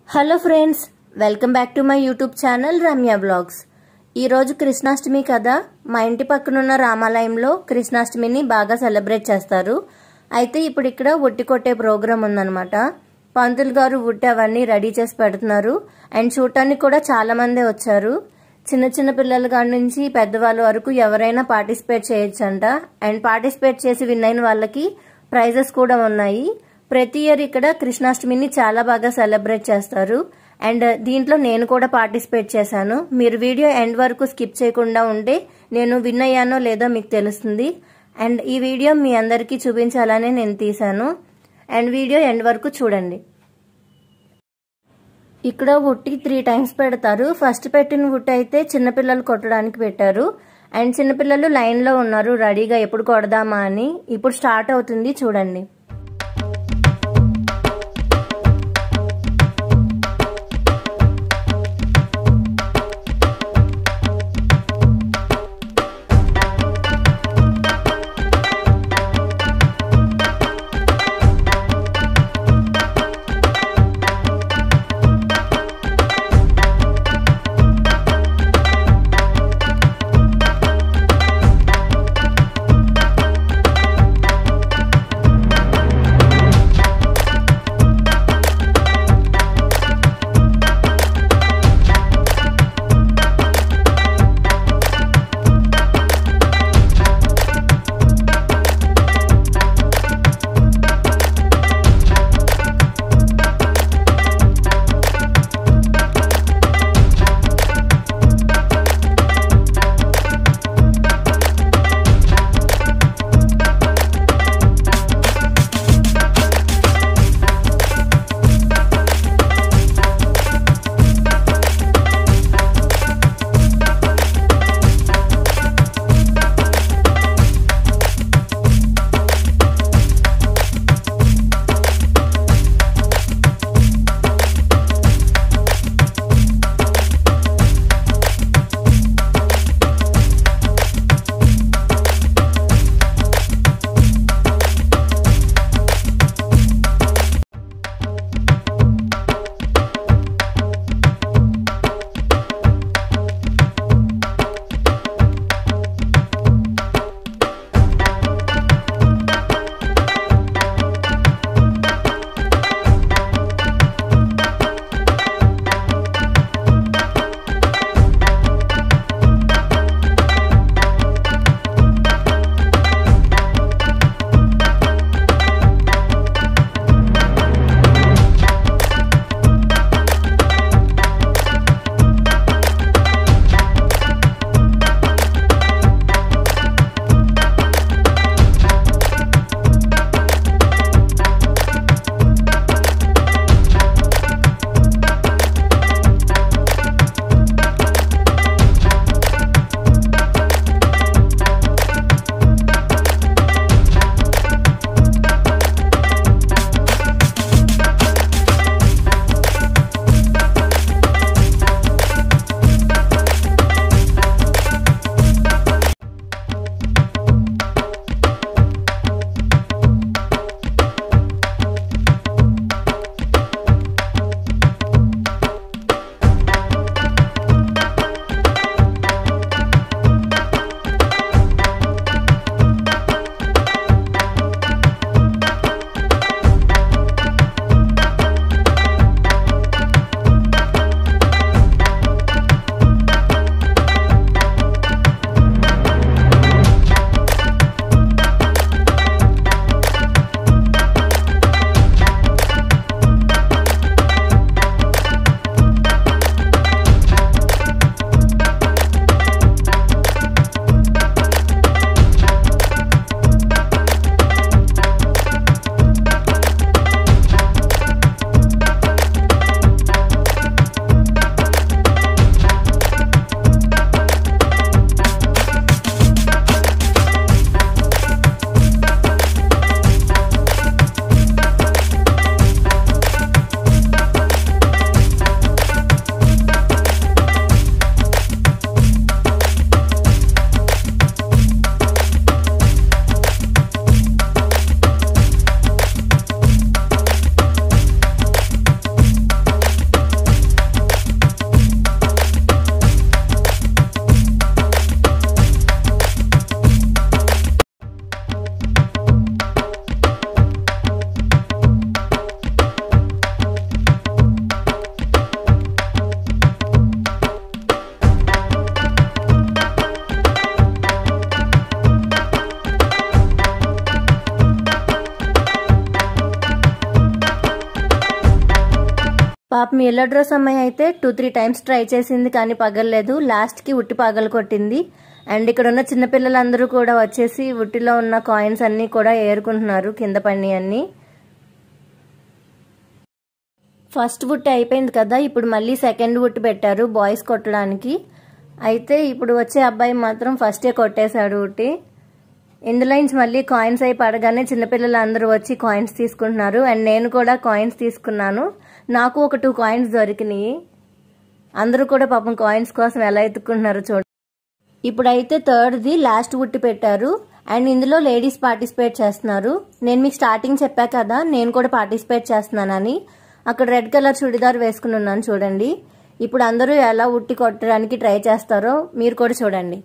hello friends welcome back to my YouTube channel Ramya blogs ఈరోజు కృష్ణాష్టమి కదా మా ఇంటి పక్కనున్న రామాలయంలో కృష్ణాష్టమిని బాగా సెలబ్రేట్ చేస్తారు అయితే ఇప్పుడు ఇక్కడ ఉట్టి కొట్టే ప్రోగ్రాం ఉందన్నమాట పంతులు గారు ఉట్టి అవన్నీ రెడీ చేసి పెడుతున్నారు అండ్ చూడటానికి కూడా చాలా మందే వచ్చారు చిన్న చిన్న పిల్లల కాడి నుంచి పెద్దవాళ్ళ వరకు ఎవరైనా పార్టిసిపేట్ చేయొచ్చంట అండ్ పార్టిసిపేట్ చేసి విన్ అయిన వాళ్ళకి ప్రైజెస్ కూడా ఉన్నాయి ప్రతి ఇయర్ ఇక్కడ కృష్ణాష్టమిని చాలా బాగా సెలబ్రేట్ చేస్తారు అండ్ దీంట్లో నేను కూడా పార్టిసిపేట్ చేశాను మీరు వీడియో ఎండ్ వరకు స్కిప్ చేయకుండా ఉంటే నేను విన్ అయ్యానో లేదో మీకు తెలుస్తుంది అండ్ ఈ వీడియో మీ అందరికీ చూపించాలని నేను తీశాను అండ్ వీడియో ఎండ్ వరకు చూడండి ఇక్కడ ఉట్టి త్రీ టైమ్స్ పెడతారు ఫస్ట్ పెట్టిన ఉట్టి అయితే చిన్నపిల్లలు కొట్టడానికి పెట్టారు అండ్ చిన్నపిల్లలు లైన్లో ఉన్నారు రెడీగా ఎప్పుడు కొడదామా అని ఇప్పుడు స్టార్ట్ అవుతుంది చూడండి పాపం ఎల్లో డ్రెస్ అమ్మాయి అయితే టూ త్రీ టైమ్స్ ట్రై చేసింది కానీ పగలలేదు లాస్ట్కి ఉట్టి పగలు కొట్టింది అండ్ ఇక్కడ ఉన్న చిన్నపిల్లలందరూ కూడా వచ్చేసి ఉట్టిలో ఉన్న కాయిన్స్ అన్నీ కూడా ఏరుకుంటున్నారు కింద పని అన్నీ ఫస్ట్ బుట్టి అయిపోయింది కదా ఇప్పుడు మళ్ళీ సెకండ్ బుట్టి పెట్టారు బాయ్స్ కొట్టడానికి అయితే ఇప్పుడు వచ్చే అబ్బాయి మాత్రం ఫస్టే కొట్టేశాడు ఉట్టి ఇందులో నుంచి మళ్ళీ కాయిన్స్ అయి పడగానే చిన్నపిల్లలు అందరూ వచ్చి కాయిన్స్ తీసుకుంటున్నారు అండ్ నేను కూడా కాయిన్స్ తీసుకున్నాను నాకు ఒక టూ కాయిన్స్ దొరికినాయి అందరూ కూడా పాపం కాయిన్స్ కోసం ఎలా ఎత్తుకుంటున్నారు చూడ ఇప్పుడైతే థర్డ్ది లాస్ట్ బుట్టి పెట్టారు అండ్ ఇందులో లేడీస్ పార్టిసిపేట్ చేస్తున్నారు నేను మీకు స్టార్టింగ్ చెప్పా కదా నేను కూడా పార్టిసిపేట్ చేస్తున్నానని అక్కడ రెడ్ కలర్ చుడిదార్ వేసుకుని ఉన్నాను చూడండి ఇప్పుడు అందరూ ఎలా ఉట్టి కొట్టడానికి ట్రై చేస్తారో మీరు కూడా చూడండి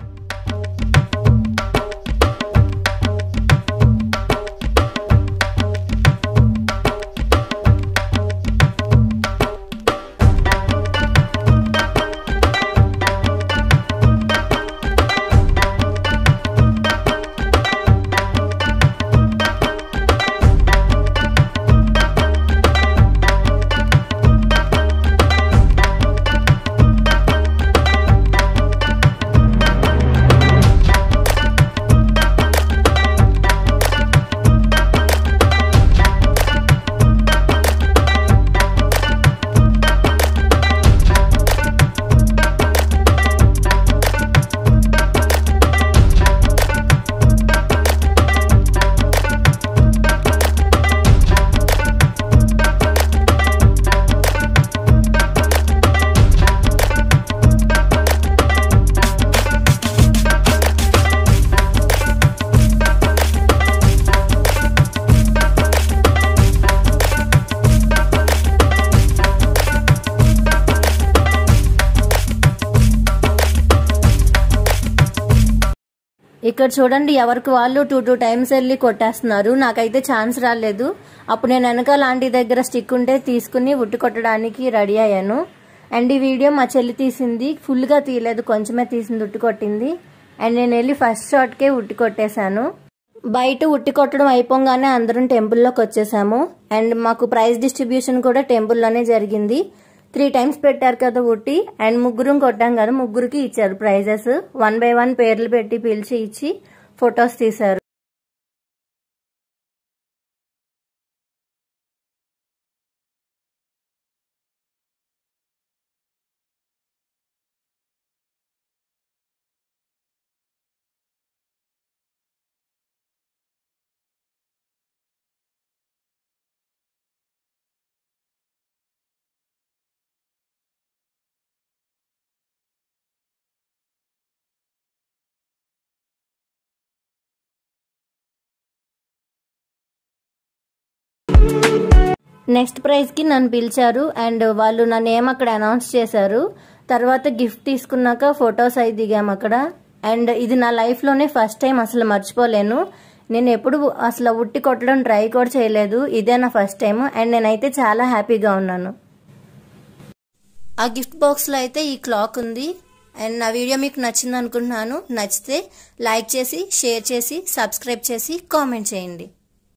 ఇక్కడ చూడండి ఎవరికి వాళ్ళు టూ టూ టైమ్స్ వెళ్ళి కొట్టేస్తున్నారు నాకైతే ఛాన్స్ రాలేదు అప్పుడు నేను వెనకాల ఆంటీ దగ్గర స్టిక్ ఉంటే తీసుకుని ఉట్టి కొట్టడానికి రెడీ అయ్యాను అండ్ ఈ వీడియో మా చెల్లి తీసింది ఫుల్గా తీయలేదు కొంచెమే తీసింది ఉట్టి కొట్టింది అండ్ నేను వెళ్ళి ఫస్ట్ షాట్కే ఉట్టి కొట్టేశాను బయట ఉట్టి కొట్టడం అయిపోగానే అందరం టెంపుల్లోకి వచ్చేసాము అండ్ మాకు ప్రైజ్ డిస్ట్రిబ్యూషన్ కూడా టెంపుల్లోనే జరిగింది త్రీ టైమ్స్ పెట్టారు కదా ఉట్టి అండ్ ముగ్గురం కొట్టాం కదా ముగ్గురికి ఇచ్చారు ప్రైజెస్ వన్ బై వన్ పేర్లు పెట్టి పిలిచి ఇచ్చి ఫొటోస్ తీశారు నెక్స్ట్ ప్రైజ్కి నన్ను పిలిచారు అండ్ వాళ్ళు నా నేమ్ అక్కడ అనౌన్స్ చేశారు తర్వాత గిఫ్ట్ తీసుకున్నాక ఫొటోస్ అయి దిగాము అక్కడ అండ్ ఇది నా లైఫ్లోనే ఫస్ట్ టైం అసలు మర్చిపోలేను నేను ఎప్పుడు అసలు ఉట్టి కొట్టడం ట్రై కూడా చేయలేదు ఇదే నా ఫస్ట్ టైం అండ్ నేనైతే చాలా హ్యాపీగా ఉన్నాను ఆ గిఫ్ట్ బాక్స్లో అయితే ఈ క్లాక్ ఉంది అండ్ నా వీడియో మీకు నచ్చింది అనుకుంటున్నాను నచ్చితే లైక్ చేసి షేర్ చేసి సబ్స్క్రైబ్ చేసి కామెంట్ చేయండి